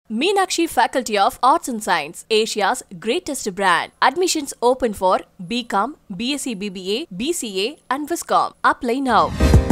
Meenakshi Faculty of Arts and Science, Asia's greatest brand. Admissions open for BCom, BSc BBA, BCA, and Viscom. Apply now.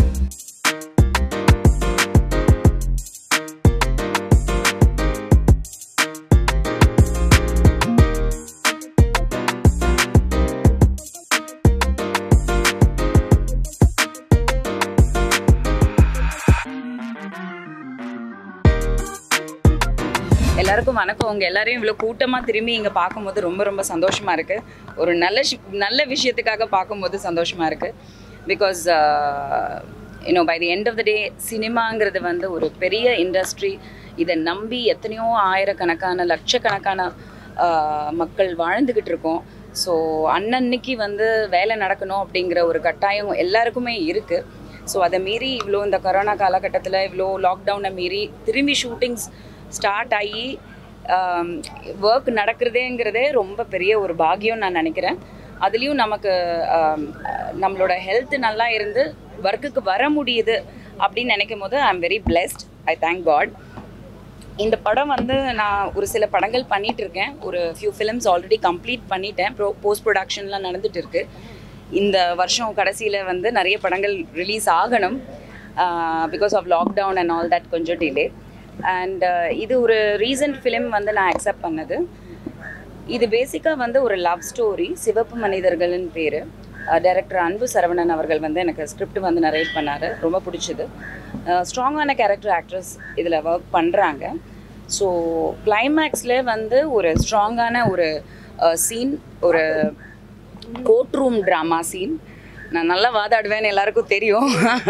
எல்லாருக்கும் வணக்கம் உங்க எல்லாரையும் இவ்வளோ கூட்டமாக திரும்பி இங்கே பார்க்கும்போது ரொம்ப ரொம்ப சந்தோஷமா இருக்கு ஒரு நல்ல ஷி- நல்ல விஷயத்துக்காக பார்க்கும்போது சந்தோஷமா இருக்கு because you know by the end of the day சினிமாங்கிறது வந்து ஒரு பெரிய இண்டஸ்ட்ரி இதை நம்பி எத்தனையோ ஆயிரக்கணக்கான லட்சக்கணக்கான ஆஹ், மக்கள் வாழ்ந்துக்கிட்டு இருக்கோம் ஸோ அன்னன்னைக்கு வந்து வேலை நடக்கணும் அப்படிங்கிற ஒரு கட்டாயம் எல்லாருக்குமே இருக்குது ஸோ அதை மீறி இவ்வளோ இந்த கொரோனா காலகட்டத்தில் இவ்வளோ லாக்டவுனை மீறி திரும்பி ஷூட்டிங்ஸ் ஸ்டார்ட் ஆகி ஒர்க் நடக்கிறதேங்கிறதே ரொம்ப பெரிய ஒரு பாக்கியம் நான் நினைக்கிறேன் அதுலேயும் நமக்கு ஆம், நம்மளோட ஹெல்த் நல்லா இருந்து ஒர்க்குக்கு வர முடியுது அப்படின்னு நினைக்கும் போது I am very blessed I thank God இந்த படம் வந்து நான் ஒரு சில படங்கள் பண்ணிட்டு இருக்கேன் ஒரு ஃபியூ ஃபிலிம்ஸ் ஆல்ரெடி கம்ப்ளீட் பண்ணிட்டேன் ப்ரோ போஸ்ட் ப்ரொடக்ஷன்லாம் நடந்துட்டு இருக்கு இந்த வருஷம் கடைசியில் வந்து நிறைய படங்கள் ரிலீஸ் ஆகணும் because of lockdown and all that கொஞ்சம் டிலே அண்ட் இது ஒரு ரீசன்ட் ஃபிலிம் வந்து நான் அக்செப்ட் பண்ணது இது பேசிக்காக வந்து ஒரு லவ் ஸ்டோரி சிவப்பு மனிதர்கள்னு பேர் டைரக்டர் அன்பு சரவணன் அவர்கள் வந்து எனக்கு ஸ்கிரிப்ட் வந்து நரேட் பண்ணார் ரொம்ப பிடிச்சது ஸ்ட்ராங்கான கேரக்டர் ஆக்ட்ரஸ் இதில் ஒர்க் பண்ணுறாங்க ஸோ கிளைமேக்ஸில் வந்து ஒரு ஸ்ட்ராங்கான ஒரு சீன் ஒரு கோர்ட் ரூம் ட்ராமா சீன் நான் நல்லா வாதாடுவேன்னு எல்லாருக்கும் தெரியும்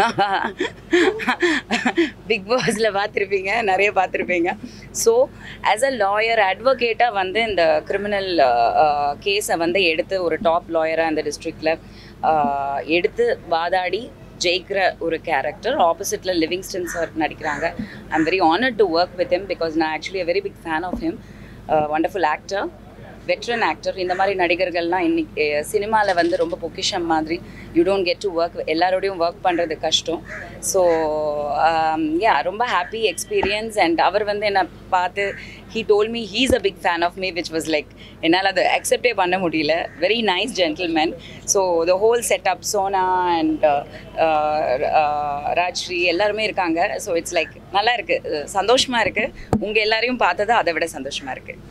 பிக் பாஸில் பார்த்துருப்பீங்க நிறைய பார்த்துருப்பீங்க ஸோ ஆஸ் அ லாயர் அட்வொகேட்டாக வந்து இந்த கிரிமினல் கேஸை வந்து எடுத்து ஒரு டாப் லாயராக அந்த டிஸ்ட்ரிக்டில் எடுத்து வாதாடி ஜெயிக்கிற ஒரு கேரக்டர் ஆப்போசிட்டில் லிவிங்ஸ்டன் சார் நடிக்கிறாங்க I am very honoured to work with him because நான் actually a very big fan of him wonderful actor veteran actor இந்த மாதிரி நடிகர்கள்லாம் இன்னைக்கு சினிமாவில் வந்து ரொம்ப பொக்கிஷம் மாதிரி you don't get to work எல்லாரோடையும் ஒர்க் பண்ணுறது கஷ்டம் ஸோ யா ரொம்ப ஹாப்பி எக்ஸ்பீரியன்ஸ் அண்ட் அவர் வந்து என்னை பார்த்து he told me he's a big fan of me which was like என்னால் அதை அக்செப்டே பண்ண முடியல very nice gentleman so the whole setup Sona and Rajshree எல்லாருமே இருக்காங்க ஸோ இட்ஸ் லைக் நல்லா இருக்குது சந்தோஷமாக இருக்குது உங்கள் எல்லாரையும் பார்த்தது அதை விட சந்தோஷமாக இருக்குது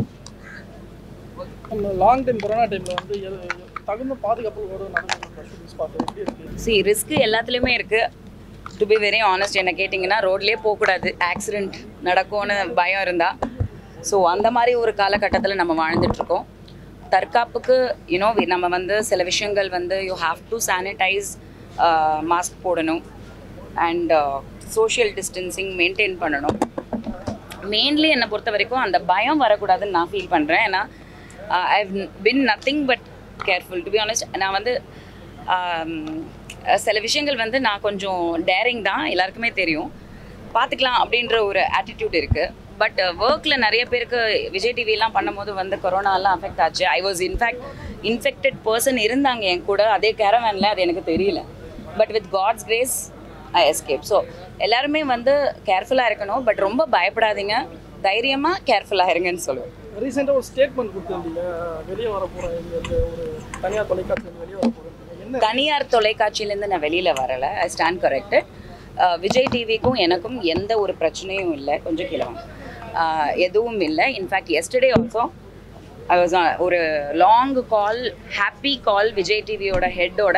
நம்ம லாங் டைம் கொரோனா டைமில் வந்து எது- தகுந்த பாதுகாப்பு நடந்து ஷூட்டிங் ஸ்பாட் எப்படி இருக்கு சி ரிஸ்க் எல்லாத்துலேயுமே இருக்குது டு பி வெரி ஆனஸ்ட் என்ன கேட்டிங்கன்னா ரோட்லேயே போகக்கூடாது ஆக்சிடெண்ட் நடக்கும்னு பயம் இருந்தால் ஸோ அந்த மாதிரி ஒரு காலகட்டத்தில் நம்ம வாழ்ந்துட்டுருக்கோம் தற்காப்புக்கு யூனோ நம்ம வந்து சில விஷயங்கள் வந்து you have to sanitize mask போடணும் அண்ட் சோஷியல் டிஸ்டன்சிங் மெயின்டைன் பண்ணணும் மெயின்லி என்னை பொறுத்த வரைக்கும் அந்த பயம் வரக்கூடாதுன்னு நான் ஃபீல் பண்ணுறேன் ஏன்னா I been nothing but careful to be honest நான் வந்து ஆம், சில விஷயங்கள் வந்து நான் கொஞ்சம் டேரிங் தான் எல்லாருக்குமே தெரியும் பார்த்துக்கலாம் அப்படின்ற ஒரு ஆட்டிடியூட் இருக்குது பட் ஒர்க்கில் நிறைய பேருக்கு விஜய் டிவிலாம் பண்ணும்போது வந்து கொரோனாலாம் அஃபெக்ட் ஆச்சு I was in fact infected person இருந்தாங்க என் கூட அதே கேரவேனில் அது எனக்கு தெரியல but with God's grace I escape so எல்லாருமே வந்து கேர்ஃபுல்லாக இருக்கணும் பட் ரொம்ப பயப்படாதீங்க தைரியமாக கேர்ஃபுல்லாக இருங்கன்னு சொல்லுவேன் ரீசெண்டாக ஒரு ஸ்டேட்மெண்ட் கொடுத்துருந்தீங்க வெளியே வர போகிறேன் இங்கேருந்து ஒரு தனியார் தொலைக்காட்சியில் வெளியே வர போகிறேன் என்ன தனியார் தொலைக்காட்சியிலேருந்து நான் வெளியில் வரலை ஐ ஸ்டாண்ட் கரெக்டட் விஜய் டிவிக்கும் எனக்கும் எந்த ஒரு பிரச்சனையும் இல்லை கொஞ்சம் கீழே வாங்க. அஹ், எதுவும் இல்லை in fact yesterday also I was ஒரு long call happy call Vijay டிவியோட ஹெட்டோட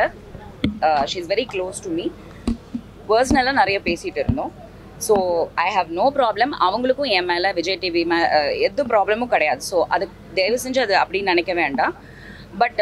she is very close to me பர்சனலாக நிறைய பேசிகிட்டு இருந்தோம் so I have no problem அவங்களுக்கும் என் மேலே விஜய் டிவி மே அஹ், எந்த ப்ராப்ளமும் கிடையாது ஸோ அது தயவு செஞ்சு அது அப்படின்னு நினைக்க வேண்டாம் பட்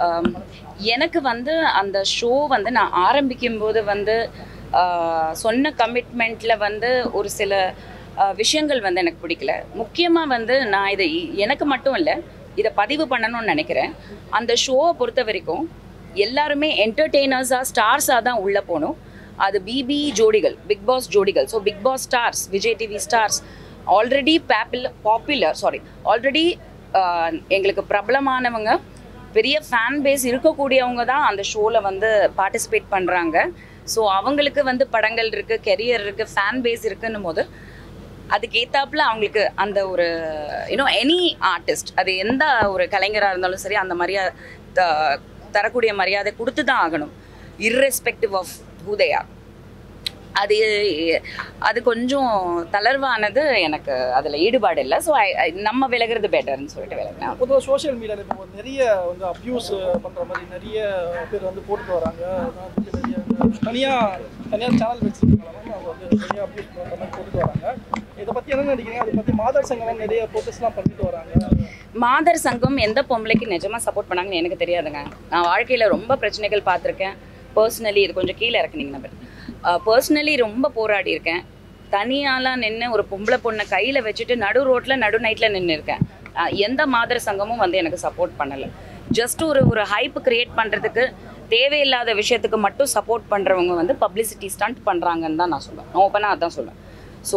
எனக்கு வந்து அந்த ஷோ வந்து நான் ஆரம்பிக்கும் போது வந்து அஹ், சொன்ன கமிட்மெண்ட்டில் வந்து ஒரு சில அஹ், விஷயங்கள் வந்து எனக்கு பிடிக்கல முக்கியமாக வந்து நான் இதை இ- எனக்கு மட்டும் இல்லை இதை பதிவு பண்ணணும்னு நினைக்கிறேன் அந்த ஷோவை பொறுத்த வரைக்கும் எல்லாருமே என்டர்டெய்னர்ஸாக ஸ்டார்ஸாக தான் உள்ளே போகணும் அது பிபி ஜோடிகள் பிக் பாஸ் ஜோடிகள் so big boss stars Vijay TV stars already பாப்புல பாப்புலர் சாரி ஆல்ரெடி எங்களுக்கு பிரபலமானவங்க பெரிய ஃபேன் பேஸ் இருக்கக்கூடியவங்க தான் அந்த ஷோவில் வந்து பார்ட்டிசிபேட் பண்ணுறாங்க ஸோ அவங்களுக்கு வந்து படங்கள் இருக்குது கெரியர் இருக்குது ஃபேன் பேஸ் இருக்குன்னும் போது அதுக்கு ஏத்தாப்புல அவங்களுக்கு அந்த ஒரு யூனோ எனி ஆர்டிஸ்ட் அது எந்த ஒரு கலைஞராக இருந்தாலும் சரி அந்த மரியாதை த- தரக்கூடிய மரியாதை கொடுத்து தான் ஆகணும் irrespective of who they are அது அது கொஞ்சம் தளர்வானது எனக்கு அதில் ஈடுபாடு இல்லை ஸோ நம்ம விலகிறது பெட்டர்னு சொல்லிட்டு விலகினேன் பொதுவாக சோஷியல் மீடியாவில் இப்போ நிறைய வந்து அப்யூஸ் பண்ணுற மாதிரி நிறைய பேர் வந்து போட்டுட்டு வராங்க அதான் வந்து நிறைய தனியாக தனியார் சேனல் வச்சுருக்காங்க அவங்க வந்து நிறைய அப்யூஸ் பண்ணுற மாதிரி போட்டுட்டு வராங்க இதை பற்றி என்ன நினைக்கிறீங்க அதை பற்றி மாதர் சங்கம்லாம் நிறைய ப்ரோட்டஸ்ட்லாம் பண்ணிட்டு வராங்க மாதர் சங்கம் எந்த பொம்பளைக்கு நிஜமாக சப்போர்ட் பண்ணாங்கன்னு எனக்கு தெரியாதுங்க நான் வாழ்க்கையில் ரொம்ப பிரச்சனைகள் பார்த்துருக்கேன் பர்சனலி இது கொஞ்சம் கீழே இறக்குனீங்கன்னா பர்சனலி ரொம்ப போராடி இருக்கேன் தனியாலாம் நின்று ஒரு பொம்பளை பொண்ணை கையில் வச்சுட்டு நடு ரோட்டில் நடு நைட்டில் நின்று இருக்கேன் அஹ் எந்த மாதர் சங்கமும் வந்து எனக்கு சப்போர்ட் பண்ணலை ஜஸ்ட் ஒரு ஒரு ஹைப் கிரியேட் பண்ணுறதுக்கு தேவையில்லாத விஷயத்துக்கு மட்டும் சப்போர்ட் பண்ணுறவங்க வந்து பப்ளிசிட்டி ஸ்டண்ட் பண்ணுறாங்கன்னு தான் நான் சொல்லுவேன் ஓப்பனாக அதான் சொல்லுவேன் ஸோ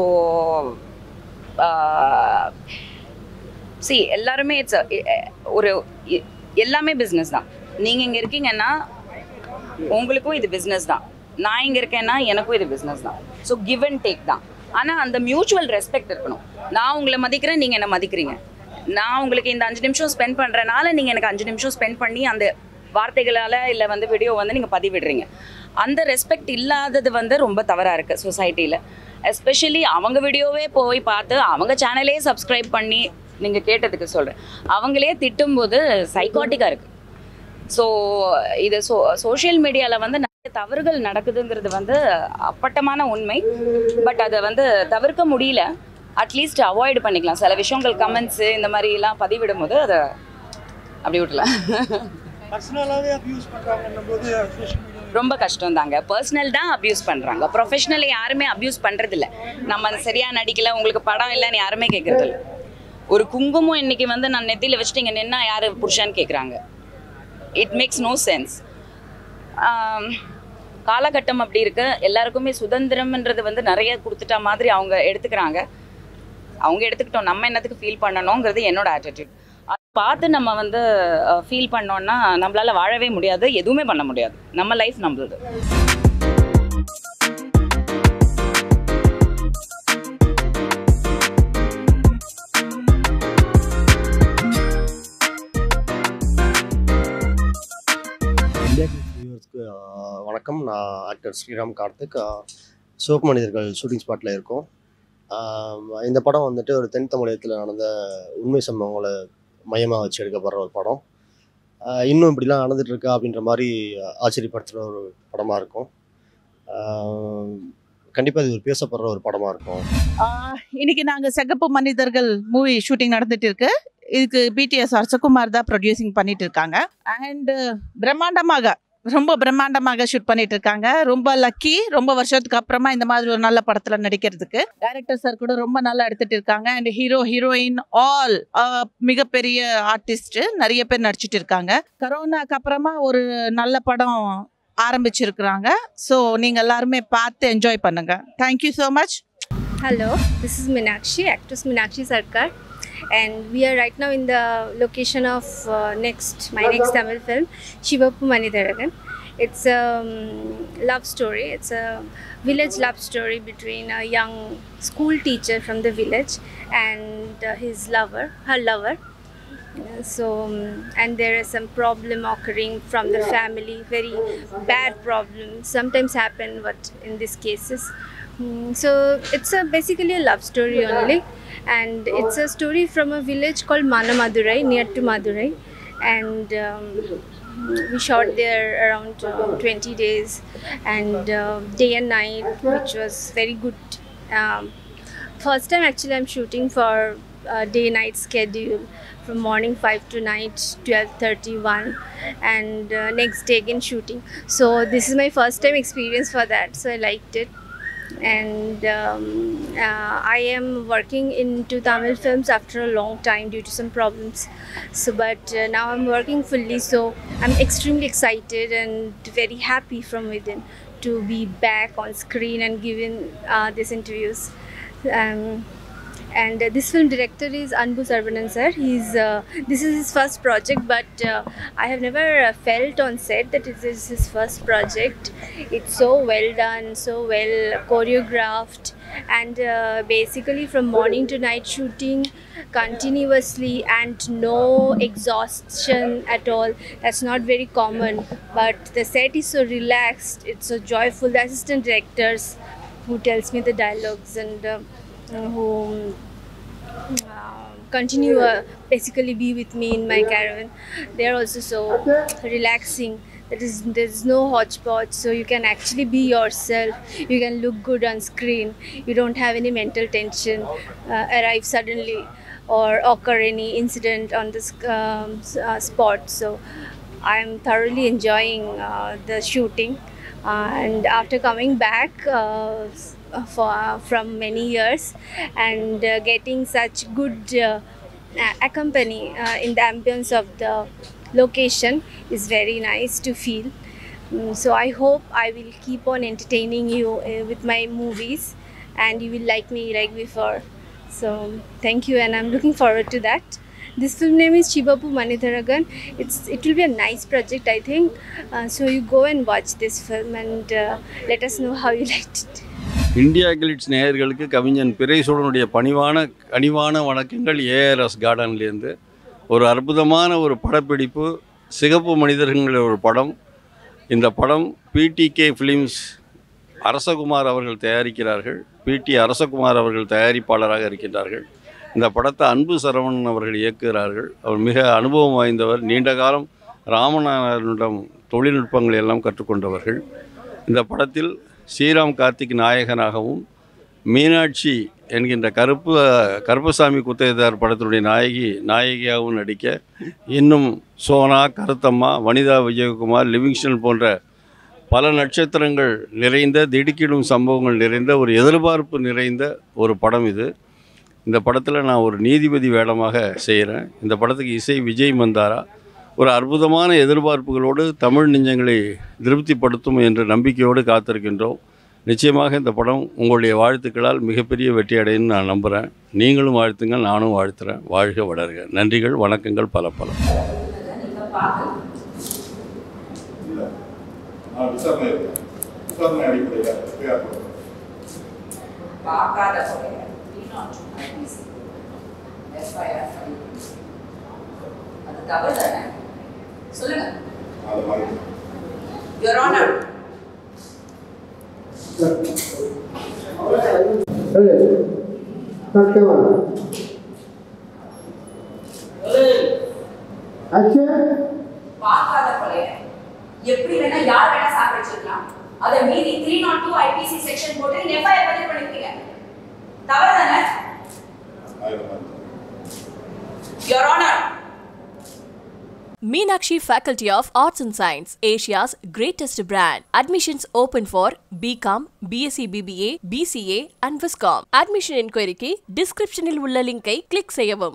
சி எல்லாருமே இட்ஸ் ஒரு எ- எல்லாமே பிஸ்னஸ் தான் நீங்கள் இங்கே இருக்கீங்கன்னா உங்களுக்கும் இது பிஸ்னஸ் தான் நான் இங்கே இருக்கேன்னா எனக்கும் இது பிஸ்னஸ் தான் ஸோ கிவ் அண்ட் டேக் தான் ஆனால் அந்த மியூச்சுவல் ரெஸ்பெக்ட் இருக்கணும் நான் உங்களை மதிக்கிறேன் நீங்கள் என்னை மதிக்கிறீங்க நான் உங்களுக்கு இந்த அஞ்சு நிமிஷம் ஸ்பெண்ட் பண்ணுறனால நீங்கள் எனக்கு அஞ்சு நிமிஷம் ஸ்பெண்ட் பண்ணி அந்த வார்த்தைகளால் இல்லை வந்து வீடியோ வந்து நீங்கள் பதிவிடுறீங்க அந்த ரெஸ்பெக்ட் இல்லாதது வந்து ரொம்ப தவறாக இருக்குது சொசைட்டியில் எஸ்பெஷலி அவங்க வீடியோவே போய் பார்த்து அவங்க சேனலே சப்ஸ்கிரைப் பண்ணி நீங்கள் கேட்டதுக்கு சொல்கிறேன் அவங்களே திட்டும்போது சைக்காட்டிக்காக இருக்குது ஸோ இது சோ சோஷியல் மீடியாவில் வந்து நிறைய தவறுகள் நடக்குதுங்கிறது வந்து அப்பட்டமான உண்மை பட் அதை வந்து தவிர்க்க முடியல அட்லீஸ்ட் அவாய்ட் பண்ணிக்கலாம் சில விஷயங்கள் கமெண்ட்ஸு இந்த மாதிரிலாம் பதிவிடும் போது அதை அப்படி விட்டலாம் பர்சனலாகவே அப்யூஸ் பண்ணுறாங்கன்னும் போது சோஷியல் மீடியா ரொம்ப கஷ்டம் தாங்க பர்சனல் தான் அப்யூஸ் பண்ணுறாங்க ப்ரொஃபஷனலி யாருமே அப்யூஸ் பண்ணுறதில்ல நம்ம சரியாக நடிக்கல உங்களுக்கு படம் இல்லைன்னு யாருமே கேட்குறதில்ல ஒரு குங்குமம் இன்னைக்கு வந்து நான் நெத்தியில் வச்சுட்டு இங்கே நின்னா யார் புருஷன்னு கேட்குறாங்க இட் மேக்ஸ் நோ சென்ஸ் காலகட்டம் அப்படி இருக்கு எல்லாருக்குமே சுதந்திரம்ன்றது வந்து நிறைய கொடுத்துட்ட மாதிரி அவங்க எடுத்துக்கிறாங்க அவங்க எடுத்துக்கிட்டோம் நம்ம என்னத்துக்கு ஃபீல் பண்ணணுங்கிறது என்னோட ஆட்டிடியூட் அதை பார்த்து நம்ம வந்து ஃபீல் பண்ணோம்னா நம்மளால வாழவே முடியாது எதுவுமே பண்ண முடியாது நம்ம லைஃப் நம்மளுது இந்தியா வியூவர்ஸ்க்கு வணக்கம் நான் ஆக்டர் ஸ்ரீராம் கார்த்திக் சிவப்பு மனிதர்கள் ஷூட்டிங் ஸ்பாட்டில் இருக்கோம் ஆஹ் இந்த படம் வந்துட்டு ஒரு தென் தமிழகத்தில் நடந்த உண்மை சம்பவங்களை மையமாக வச்சு எடுக்கப்படுற ஒரு படம் ஆஹ் இன்னும் இப்படிலாம் நடந்துட்டு இருக்கா அப்படின்ற மாதிரி ஆச்சரியப்படுத்துகிற ஒரு படமாக இருக்கும் கண்டிப்பாக இது ஒரு பேசப்படுற ஒரு படமாக இருக்கும் ஆஹ் இன்னைக்கு நாங்க சிகப்பு மனிதர்கள் மூவி ஷூட்டிங் நடந்துட்டு இருக்கு இதுக்கு பிடிஎஸ் அரசகுமார் தான் ப்ரொடியூசிங் பண்ணிட்டு இருக்காங்க அண்ட் பிரம்மாண்டமாக ரொம்ப பிரம்மாண்டமாக ஷூட் பண்ணிட்டு இருக்காங்க ரொம்ப லக்கி ரொம்ப வருஷத்துக்கு அப்புறமா இந்த மாதிரி ஒரு நல்ல படத்துல நடிக்கிறதுக்கு டைரக்டர் சார் கூட ரொம்ப நல்லா எடுத்துட்டு இருக்காங்க அண்ட் ஹீரோ ஹீரோயின் ஆல் மிகப்பெரிய ஆர்டிஸ்ட் நிறைய பேர் நடிச்சிட்டு இருக்காங்க கரோனாக்கு அப்புறமா ஒரு நல்ல படம் ஆரம்பிச்சிருக்கிறாங்க ஸோ நீங்க எல்லாருமே பார்த்து என்ஜாய் பண்ணுங்க thank you so much Hello, this is Minakshi, actress Minakshi Sarkar, and we are right now in the location of uh, next my next Tamil film, Shivapu Manidharagan. It's a um, love story. It's a village love story between a young school teacher from the village and uh, his lover, her lover. Uh, So, um, and there is some problem occurring from the family, very bad problem. Sometimes happen, but in these cases, Mm, so it's a basically a love story only, and it's a story from a village called Manamadurai near to Madurai, and um, we shot there around uh, 20 days, and uh, day and night, which was very good. Um, first time actually I'm shooting for uh, day night schedule from morning 5 to night 12:31 and uh, next day again shooting so this is my first time experience for that so I liked it and um, uh, I am working into Tamil films after a long time due to some problems. So, but uh, now I'm working fully, so I'm extremely excited and very happy from within to be back on screen and giving uh, these interviews. Um, and uh, this film director is Anbu Sarvanan sir. He's uh, this is his first project, but uh, I have never uh, felt on set that it is his first project. It's so well done, so well choreographed, and uh, basically from morning to night shooting continuously and no exhaustion at all. That's not very common, but the set is so relaxed. It's so joyful. The assistant directors who tells me the dialogues and uh, who uh, continue uh, basically be with me in my caravan. They're also so relaxing. That is, there's no hodgepodge, so you can actually be yourself. You can look good on screen. You don't have any mental tension uh, arrive suddenly or occur any incident on this um, s- uh, spot. So I'm thoroughly enjoying uh, the shooting. Uh, and after coming back uh, s- for, from many years and uh, getting such good uh, a- accompany uh, in the ambience of the location is very nice to feel. Mm, so I hope I will keep on entertaining you uh, with my movies and you will like me like before. So thank you and I'm looking forward to that. This film name is Chibapu Manitharagan. It's it will be a nice project I think. Uh, so you go and watch this film and uh, let us know how you liked it. India Glitz நேயர்களுக்கு கவிஞன் பிறைசூடனுடைய பணிவான கனிவான வணக்கங்கள் ARS கார்டன்லேருந்து ஒரு அற்புதமான ஒரு படப்பிடிப்பு சிகப்பு மனிதர்கள் ஒரு படம் இந்த படம் பிடிகே ஃபிலிம்ஸ் அரசகுமார் அவர்கள் தயாரிக்கிறார்கள் பிடி அரசகுமார் அவர்கள் தயாரிப்பாளராக இருக்கின்றார்கள் இந்த படத்தை அன்பு சரவணன் அவர்கள் இயக்குகிறார்கள் அவர் மிக அனுபவம் வாய்ந்தவர் நீண்ட காலம் ராமநாதனிடம் தொழில்நுட்பங்களை எல்லாம் கற்றுக்கொண்டவர்கள் இந்த படத்தில் ஸ்ரீராம் கார்த்திக் நாயகனாகவும் மீனாட்சி என்கின்ற கருப்பு கருப்பசாமி குத்தேதார் படத்தினுடைய நாயகி நாயகியாகவும் நடிக்க இன்னும் சோனா கருத்தம்மா வனிதா விஜயகுமார் லிவிங்ஸ்டன் போன்ற பல நட்சத்திரங்கள் நிறைந்த திடுக்கிடும் சம்பவங்கள் நிறைந்த ஒரு எதிர்பார்ப்பு நிறைந்த ஒரு படம் இது இந்த படத்தில் நான் ஒரு நீதிபதி வேடமாக செய்கிறேன் இந்த படத்துக்கு இசை விஜய் மந்தாரா ஒரு அற்புதமான எதிர்பார்ப்புகளோடு தமிழ் நெஞ்சங்களை திருப்திப்படுத்தும் என்ற நம்பிக்கையோடு காத்திருக்கின்றோம் நிச்சயமாக இந்த படம் உங்களுடைய வாழ்த்துக்களால் மிகப்பெரிய வெற்றி அடையும் நான் நம்புகிறேன் நீங்களும் வாழ்த்துங்கள் நானும் வாழ்த்துறேன் வாழ்க வளர்க நன்றிகள் வணக்கங்கள் பல பல விசாரணை இருக்கு விசாரணை அடிப்படையில் எஃப்ஐஆர் போடுறோம் பார்க்காத கொலையை எஃப்ஐஆர் அது தவறு தானே சொல்லுங்க அது மாதிரி யுவர் ஆனர் பார்க்காத கொலையை எப்படி வேணா யார் வேணா சாப்பிடிச்சிருக்கலாம் அதை மீறி three not two IPC section போட்டு நீங்க எஃப்ஐஆர் பதிவு பண்ணிருக்கீங்க தவறு தானே ஆயிரம் மாதிரி your honour Meenakshi Faculty of Arts and Science, Asia's greatest brand. Admissions open for BCom, BSc BBA, BCA and Viscom. Admission inquiry க்கு description இல் உள்ள லிங்கை கிளிக் செய்யவும்